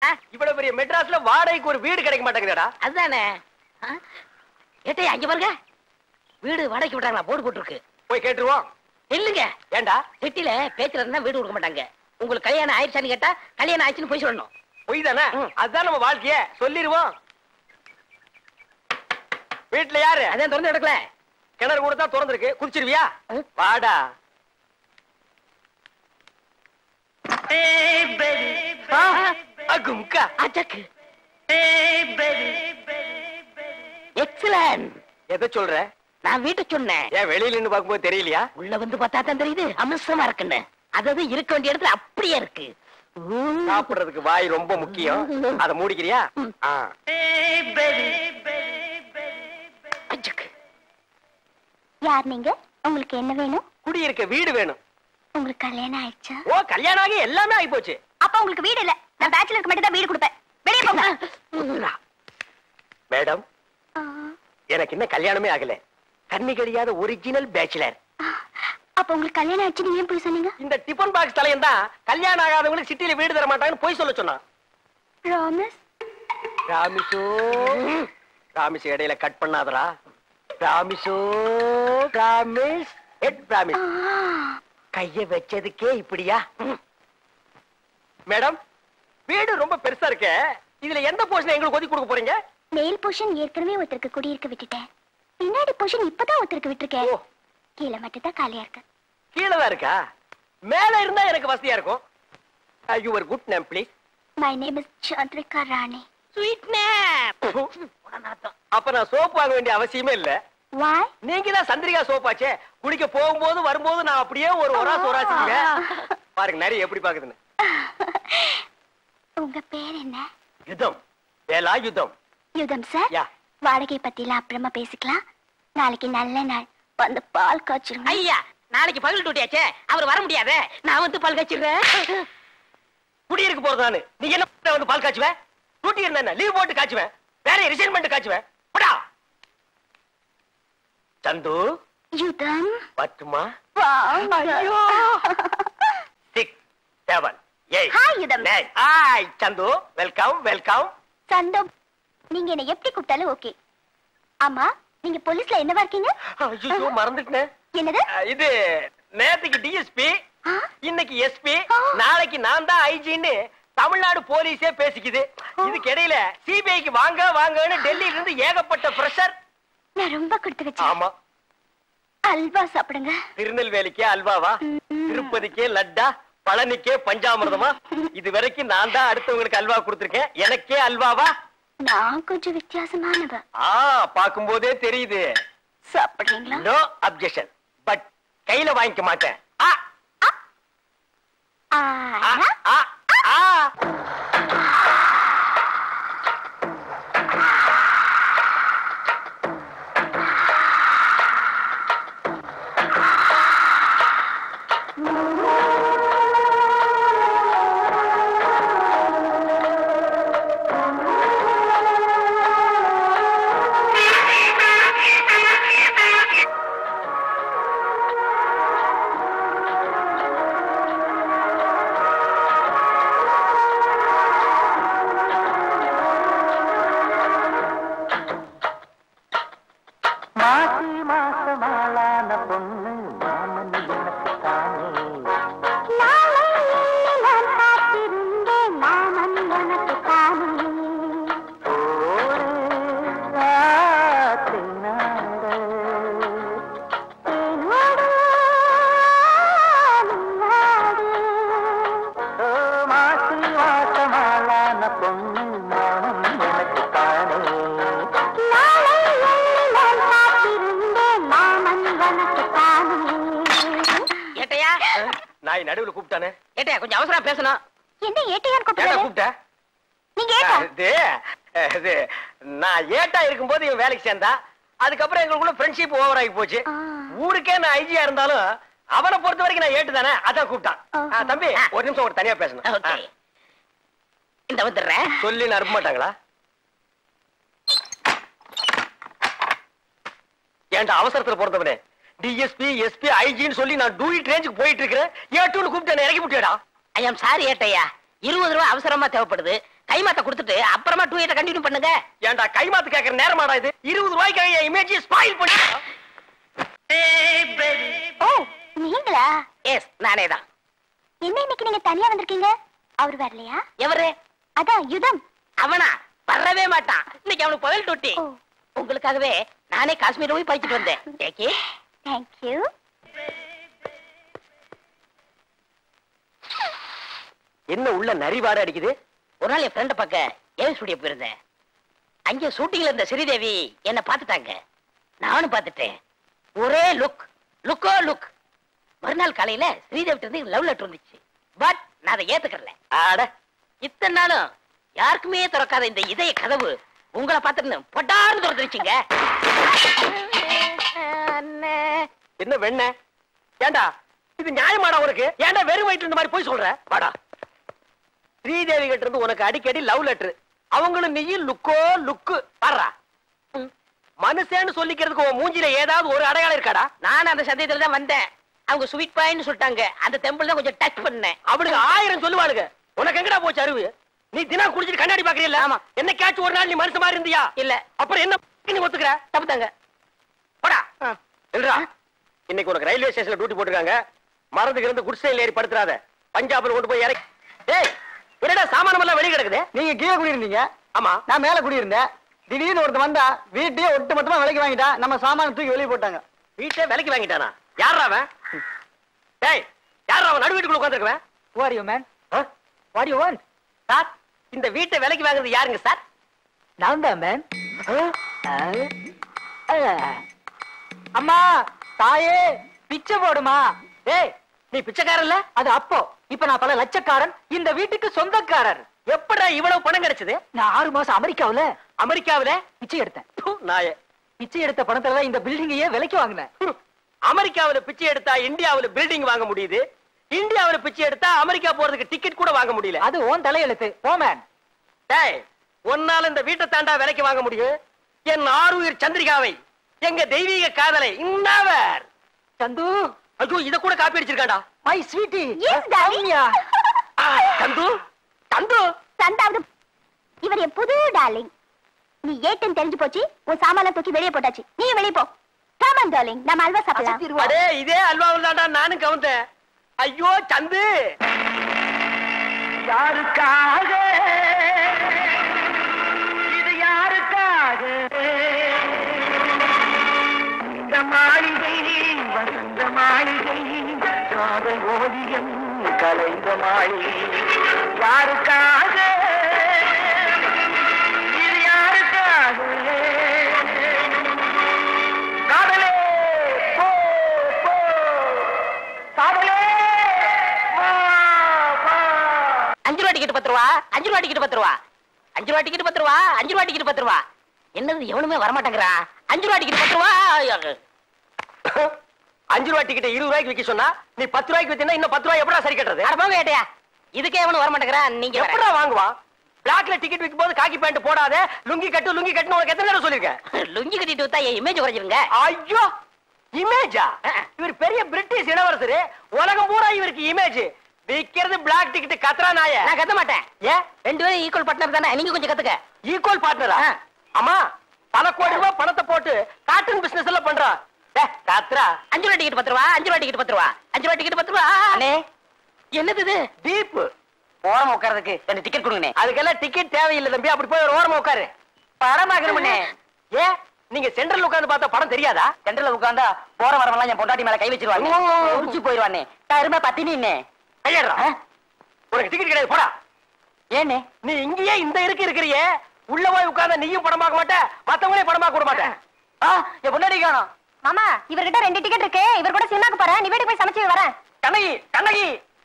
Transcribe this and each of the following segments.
இவ்வளவு பெரிய மெட்ராஸ்ல வாடகைக்கு ஒரு வீடு கிடைக்க மாட்டேங்குதுடா அதுதானே ஆ? ஏட்டையா அங்க பாருங்க வீடு வாடகைக்கு விட்டாங்களா போர்டு போட்டுருக்கு போய் கேட்டுருவோம் இல்லைங்க ஏண்டா சிட்டில பேச்சுல இருந்தா வீடு கொடுக்க மாட்டாங்க உங்களுக்கு கல்யாணம் ஆயிடுச்சான்னு கேட்டா கல்யாணம் ஆயிடுச்சுன்னு போய் சொல்லணும் பொய் தானே ம். அதுதான் நம்ம வாழ்க்கைய சொல்லிருவோம் வீட்டுல யாரு அதான் திறந்து கிடக்கல கிணறு கூட தான் திறந்திருக்கு குதிச்சிருவியா ம். வாடா ஆ, அகும்கா. அச்சக்கு எக்ஸலன்ட் எதை சொல்ற நான் வீட்டை சொன்னேன் ஏன் வெளியில நின்னு பார்க்கும்போது தெரியலையா உள்ள வந்து பார்த்தா தான் தெரியுது அம்சமா இருக்குன்னு அதாவது இருக்க வேண்டிய இடத்துல அப்படியே இருக்கு ஊ. சாப்பிடுறதுக்கு வாய் ரொம்ப முக்கியம் அத மூடிக்கிறியா ஆ. அச்சக்கு யார் நீங்க உங்களுக்கு என்ன வேணும் குடியிருக்க வீடு வேணும் உங்களுக்கு கல்யாணம் ஆயிடுச்சா ஓ கல்யாணம் ஆகி எல்லாமே ஆகி போச்சு அப்ப உங்களுக்கு வீடு இல்ல நான் பேச்சுலருக்கு மட்டும் தான் வீடு கொடுப்பேன் வெளியே போங்க மேடம் ஆ, எனக்கு இன்னும் கல்யாணமே ஆகல கண்ணி கழியாத ஒரிஜினல் பேச்சுலர் அப்ப உங்களுக்கு கல்யாணம் ஆயிடுச்சு நீங்க ஏன் போய் சொன்னீங்க இந்த டிபன் பாக்ஸ் தலையன் தான் கல்யாணம் ஆகாதவங்களுக்கு சிட்டில வீடு தர மாட்டாங்கன்னு போய் சொல்ல சொன்னான் ப்ராமிஸ் ராமிசோ ராமிஸ் இடையில கட் பண்ணாதடா ராமிசோ ராமிஸ் ஹெட் ராமிஸ் கைய வச்சதுக்கே இப்படியா மேடம் வீடு ரொம்ப பெருசா இருக்கே இதுல எந்த போர்ஷன் எங்களுக்கு ஒதுக்கி கொடுக்க போறீங்க மேல் போர்ஷன் ஏற்கனவே ஒருத்தருக்கு குடியிருக்க விட்டுட்டேன் பின்னாடி போர்ஷன் இப்பதான் ஒருத்தருக்கு விட்டுருக்கேன் ஓ கீழே மட்டும் தான் காலியா இருக்கு கீழே தான் இருக்கா மேல இருந்தா எனக்கு வசதியா இருக்கும் your good name please my name is Chandrika Rani sweet nap அப்ப நான் சோப் வாங்க வேண்டிய அவசியமே இல்ல வாய் நீங்க தான் சந்திரிகா சோப்பாச்சே குடிக்க போகும்போது வரும்போது நான் அப்படியே ஒரு ஒராஸ் ஒராசிக்குவேன் பாருங்க நிறைய எப்படி பாக்குதுன்னு உங்க பேர் என்ன யுத்தம் வேலா யுத்தம் யுதம் சார் யா வாடகை பத்திலாம் அப்புறமா பேசிக்கலாம் நாளைக்கு நல்ல நாள் வந்து பால் காய்ச்சிருங்க ஐயா நாளைக்கு பகல் டூட்டியாச்சே அவர் வர முடியாதே நான் வந்து பல் கச்சிடுறேன் குடியிருக்க போறதானு நீ என்ன பண்ண வந்து பால் காய்ச்சுவேன் டூட்டி இருந்தா லீவ் போட்டு காய்ச்சுவேன் வேற ரிசைன்மெண்ட் காய்ச்சுவேன் போடா சந்து யுதம் பத்துமா வாங்க. Six seven eight Hi, Yutham. Nine hi Santhu welcome welcome சந்தோம் நீங்க என்ன எப்படி கூப்பிட்டாலும் ஓகே ஆமா நீங்க போலீஸ்ல என்னவா இருக்கீங்க ஐயோ மறந்துட்டேன் என்னது அஹ், இது நேத்துக்கு டிஎஸ்பி ஆ? இன்னைக்கு எஸ்பி ஆ. நாளைக்கு நான் தான் ஐஜின்னு தமிழ்நாடு போலீஸே பேசிக்குது இதுக்கு இடையில சிபிஐக்கு வாங்க வாங்கன்னு டெல்லியில இருந்து ஏகப்பட்ட பிரஷர் நான் ரொம்ப கொடுத்து வச்சேன் ஆமா அல்வா சாப்பிடுங்க திருநெல்வேலிக்கே அல்வாவா ம். திருப்பதிக்கே லட்டா பழனிக்கே பஞ்சாமிர்தமா இது வரைக்கும் நான் தான் அடுத்தவங்களுக்கு அல்வா கொடுத்திருக்கேன் எனக்கே அல்வாவா நான் கொஞ்சம் வித்தியாசமானவ ஆ பாக்கும்போதே தெரியுது சாப்பிடுறீங்களா நோ அப்ஜெக்ஷன் பட் கையில வாங்கிக்க மாட்டேன் ஆ, ஆ, ஆனா ஆ, ஆ. மாசி மாசமாளான பொண்ணு மாமன் எனக்கு தானே ஓடு ஆத்தினாட ஓ மாசி மாசமாளான பொண்ணு மாமன் எனக்கு தானே ஏட்டையா நாய் நடுவுல கூப்பிட்டானே ஏட்டையா கொஞ்சம் அவசரம் பேசணும் என்ன ஏட்டையான்னு ஏடா கூப்பிடுறாரு கூப்பிட்ட நீங்க ஏட்டா இது இது நான் ஏட்டா இருக்கும்போது இவன் வேலைக்கு சேர்ந்தா அதுக்கப்புறம் எங்களுக்குள்ள ஃப்ரெண்ட்ஷிப் ஓவர் ஆகி போச்சு ஆ. ஊருக்கே நான் ஐஜியா இருந்தாலும் அவனை பொறுத்த வரைக்கும் நான் ஏட்டு தானே அதான் கூப்பிட்டான் ஓஹோ. ஆ, தம்பி ஒரு நிமிஷம் ஒரு தனியா பேசணும் ஓகே ஆ, இந்த வந்துடுறேன் சொல்லி நறுப்ப மாட்டாங்களா ஏன்டா அவசரத்துல பிறந்தவனே டிஎஸ்பி எஸ்பி ஐஜின்னு சொல்லி நான் டூயிட் ரேஞ்சுக்கு போயிட்டு இருக்கிறேன் ஏட்டுன்னு கூப்பிட்டு என்ன இறக்கி விட்டியடா ஐ எம் சாரி ஏட்டையா இருபது ரூபாய் அவசரமா தேவைப்படுது கைமாத்த கொடுத்துட்டு அப்புறமா டூ எயிட்ட கண்டினியூ பண்ணுங்க ஏன்டா கைமாத்து கேக்குற நேரமாடா இது இருபது ரூபாய்க்காக என் இமேஜ் ஸ்பாயில் பண்ணி ஓ நீங்களா எஸ் நானே தான் என்ன இன்னைக்கு நீங்க தனியா வந்திருக்கீங்க அவர் வரலையா எவரு அதான் யுதம் அவனா வரவே மாட்டான் இன்னைக்கு அவனுக்கு புயல் டூட்டி ஓ உங்களுக்காகவே நானே காஷ்மீர் போய் படிச்சுட்டு வந்தேன் ஏகே தேங்க்யூ என்ன உள்ள நரிவாட அடிக்குது ஒரு நாள் என் ஃப்ரெண்ட பார்க்க ஏவி ஸ்டுடியோ போயிருந்தேன் அங்க ஷூட்டிங்ல இருந்த ஸ்ரீதேவி என்ன பார்த்துட்டாங்க நானும் பார்த்துட்டேன் ஒரே லுக் லுக்கோ லுக் மறுநாள் காலையில ஸ்ரீதேவி இருந்து லவ் லெட்டர் வந்துச்சு பட் நான் அதை ஏத்துக்கறல ஆட இத்தனை நாளும் யாருக்குமே திறக்காத இந்த இதய கதவு உங்களை பார்த்துட்டு பட்டார்னு திறந்துருச்சுங்க என்ன வெண்ண ஏண்டா இது நியாயமாடா உனக்கு ஏன்டா வெறும் வயிற்று இந்த மாதிரி போய் சொல்ற வாடா ஸ்ரீதேவி கிட்ட இருந்து உனக்கு அடிக்கடி லவ் லெட்டர் அவங்களும் நீயும் லுக்கோ லுக்கு வர்றா மனுஷன்னு சொல்லிக்கிறதுக்கு உன் மூஞ்சில ஏதாவது ஒரு அடையாளம் இருக்காடா நான் அந்த சந்தேகத்துல தான் வந்தேன் அவங்க ஸ்வீட் பாயின்னு சொல்லிட்டாங்க அந்த டெம்பிள் தான் கொஞ்சம் டச் பண்ணேன் அவனுக்கு ஆயிரம் சொல்லுவாளுங்க உனக்கு எங்கடா போச்சு அறிவு நீ தினம் குடிச்சிட்டு கண்ணாடி பாக்குறீல்ல ஆமா. என்னைக்காச்சும் ஒரு நாள் நீ மனுஷன் மாதிரி இருந்தியா இல்ல அப்புறம் என்ன நீ ஒத்துக்கிற தப்புதாங்க போடா இல்லடா இன்னைக்கு உனக்கு ரயில்வே ஸ்டேஷன்ல டியூட்டி போட்டுருக்காங்க மறந்துக்கு இருந்து குடிசையில் ஏறி படுத்துறாத பஞ்சாப்ல கொண்டு போய் இறக்கி ஏய் என்னடா சாமானம் எல்லாம் வெளிய கிடக்குது நீங்க கீழே குடியிருந்தீங்க ஆமா நான் மேல குடியிருந்தேன் திடீர்னு ஒருத்தன் வந்தா வீட்டையே ஒட்டு மொத்தமா விலைக்கு வாங்கிட்டா நம்ம சாமான தூக்கி வெளியே போட்டாங்க வீட்டை விலைக்கு வாங்கிட்டானா யாரா அவன் டேய் யாரா அவன் நடு வீட்டுக்குள்ள உட்காந்துருக்குவன் what you man what you want sir இந்த வீட்டை விலைக்கு வாங்குறது யாருங்க சார் நான் தான் மேன் அம்மா தாயே பிச்சை போடுமா டேய் நீ பிச்சைக்காரன் இல்ல அது அப்போ இப்ப நான் பல லட்சக்காரன் இந்த வீட்டுக்கு சொந்தக்காரர் எப்படா இவ்வளவு பணம் கிடைச்சது நான் ஆறு மாசம் அமெரிக்காவுல அமெரிக்காவில பிச்சை எடுத்தேன் ப்பு, நாயே பிச்சை எடுத்த பணத்துல தான் இந்த பில்டிங்கையே விலைக்கு வாங்கினேன் ப்பு, அமெரிக்காவுல பிச்சை எடுத்தா இந்தியாவுல பில்டிங் வாங்க முடியுது இந்தியாவுல பிச்சை எடுத்தா அமெரிக்கா போறதுக்கு டிக்கெட் கூட வாங்க முடியல அது ஓன் தலையெழுத்து ஓ மேன் டேய் உன்னால இந்த வீட்டை தாண்டா விலைக்கு வாங்க முடியும் என் ஆறுயிர் சந்திரிகாவை எங்க தெய்வீக காதலை இன்னவர் சந்து ஐயோ இத கூட காப்பி அடிச்சிருக்காடா மை ஸ்வீட்டி எஸ் டார்லிங் ஆ, தந்து தந்து சந்தாவது இவர் என் புது டார்லிங் நீ ஏட்டன் தெரிஞ்சு போச்சு உன் சாமான் தூக்கி வெளியே போட்டாச்சு நீ வெளியே போ காமன் டார்லிங் நம்ம அல்வா சாப்பிடலாம் அடே இதே அல்வாவில் தாண்டா நானும் கவுந்தேன் ஐயோ சந்து யாருக்காக இது யாருக்காக இந்த மாளிகை வசந்த மாளிகை காதல் ஓவியம் கலைந்த மாளிகை யாருக்காக இது யாருக்காக காதலே போ போ காதலே வா வா அஞ்சு ரூபா டிக்கெட் பத்து ரூபா அஞ்சு ரூபா டிக்கெட் பத்து ரூபா அஞ்சு ரூபா டிக்கெட் பத்து ரூபா அஞ்சு ரூபா டிக்கெட் பத்து ரூபா என்னது எவனுமே வரமாட்டேங்கிறா அஞ்சு ரூபா டிக்கெட் பத்து ரூபா அஞ்சு ரூபாய் டிக்கெட் இருபது ரூபாய்க்கு விக்க சொன்னா நீ பத்து ரூபாய்க்கு வித்தீங்கன்னா இன்னும் பத்து ரூபாய் எப்படா சரி கட்டுறது அட போங்க ஏட்டையா இதுக்கே எவனும் வரமாட்டேங்கிறா நீங்க வேற. எப்படா வாங்குவான் பிளாக்ல டிக்கெட் விற்கும் போது காக்கி பேண்ட் போடாத லுங்கி கட்டு லுங்கி கட்டுன்னு உனக்கு எத்தனை தடவை சொல்லிருக்கேன் லுங்கி கட்டிட்டு வித்தா என் இமேஜ் குறைஞ்சிருங்க ஐயோ இமேஜா அஹ். இவர் பெரிய பிரிட்டிஷ் இளவரசர் உலகம் பூரா இவருக்கு இமேஜ் விக்கிறது பிளாக் டிக்கெட் கத்ரா நாய நான் கத்த மாட்டேன் ஏன் ரெண்டு பேரும் ஈக்குவல் பார்ட்னர் தானே நீங்க கொஞ்சம் கத்துக்க ஈக்குவல் பார்ட்னரா அஹ். ஆமா பல கோடி ரூபாய் பணத்தை போட்டு காட்டன் பிசினஸ் எல்லாம் பண்றான் டேய், கத்ரா அஞ்சு ரூபா டிக்கெட் பத்து ரூபா அஞ்சு ரூபா டிக்கெட் பத்து ரூபா அஞ்சு ரூபா டிக்கெட் பத்து ரூபா அண்ணே என்னது இது டீப் ஓரம் உட்கார்றதுக்கு ரெண்டு டிக்கெட் கொடுங்கண்ணே அதுக்கெல்லாம் டிக்கெட் தேவையில்லை தம்பி அப்படி போய் ஒரு ஓரமா உட்காரு படம் பாக்கணும்னே ஏன் நீங்க சென்ட்ரல் உட்கார்ந்து பார்த்தா படம் தெரியாதா சென்டர்ல உட்கார்ந்தா போற வரவெல்லாம் என் பொண்டாட்டி மேல கை வச்சிருவாங்க முடிச்சு போயிருவானே கருமை பத்தினின்னே கையடுறா உனக்கு டிக்கெட் கிடையாது போடா ஏனே நீ இங்கேயே இந்த இருக்கு இருக்கிறியே உள்ள போய் உட்கார்ந்தா நீயும் படம் பார்க்க மாட்ட மத்தவங்களே படம் பார்க்க விட மாட்டேன் ஆ என் பொண்டாட்டி காணோம் மாமா இவர்கிட்ட ரெண்டு டிக்கெட் இருக்கு இவர் கூட சினிமாக்கு போறேன் நீ வீட்டுக்கு போய் சமைச்சு வரேன் கண்ணகி கண்ணகி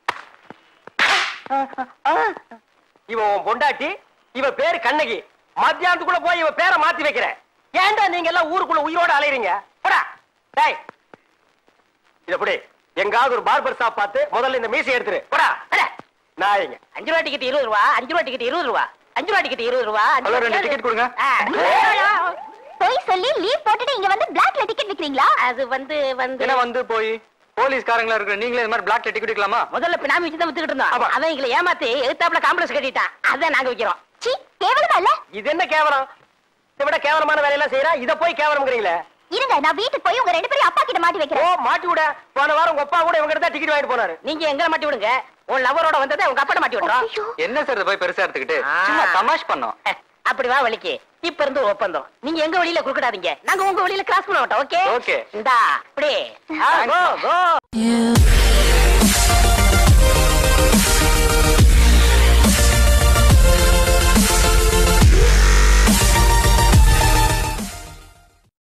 இவ உன் பொண்டாட்டி இவ பேரு கண்ணகி மத்தியானத்துக்குள்ள போய் இவ பேரை மாத்தி வைக்கிற ஏன்டா நீங்க எல்லாம் ஊருக்குள்ள உயிரோட அலையறீங்க போடா டேய் இத புடி எங்காவது ஒரு பார்பர் ஷாப் பார்த்து முதல்ல இந்த மீசை எடுத்துரு போடா அட, நாயங்க அஞ்சு ரூபா டிக்கெட் இருபது ரூபா அஞ்சு ரூபா டிக்கெட் இருபது ரூபா அஞ்சு ரூபா டிக்கெட் இருபது ரூபா அஞ்சு ஹலோ, ரூபா ரெண்டு டிக்கெட் ticket கொடுங்க. ஆ. போய் சொல்லி லீவ் போட்டுட்டு இங்க வந்து பிளாக்ல டிக்கெட் விக்கிறீங்களா அது வந்து வந்து என்ன வந்து போய் போலீஸ்காரங்களா இருக்கிற நீங்களே இந்த மாதிரி பிளாக்ல டிக்கெட் விக்கலாமா முதல்ல பினாமி வச்சு தான் வித்துக்கிட்டு இருந்தோம் ஆமா. அவன் எங்களை ஏமாத்தி எதிர்த்தாப்புல காம்ப்ளெக்ஸ் கட்டிட்டான் அதான் நாங்க விக்கிறோம் கேவலமா இல்ல இது என்ன கேவலம் இதை விட கேவலமான வேலையெல்லாம் செய்யறா இத போய் கேவலம்ங்கிறீங்களே இருங்க நான் வீட்டுக்கு போய் உங்க ரெண்டு பேரும் அப்பா கிட்ட மாட்டி ஓ வைக்கிறேன் மாட்டி விட போன வாரம் உங்க அப்பா கூட இவங்க கிட்ட டிக்கெட் வாங்கிட்டு போனாரு நீங்க எங்களை மாட்டி விடுங்க உன் லவரோட வந்ததை உங்க அப்பட மாட்டி விடுறோம் ஐயோ, என்ன சார் இதை போய் பெருசா எடுத்துக்கிட்டு ஆ. சும்மா தமாஷ் பண்ணோம் அப்படி வா வலிக்கு இப்ப இருந்து ஒரு ஒப்பந்தம் நீங்க எங்க வழியில குறுக்கிடாதீங்க நாங்க உங்க வழியில கிராஸ் பண்ண மாட்டோம் ஓகே Okay. இந்தா அப்படியே ஆ, go, go. You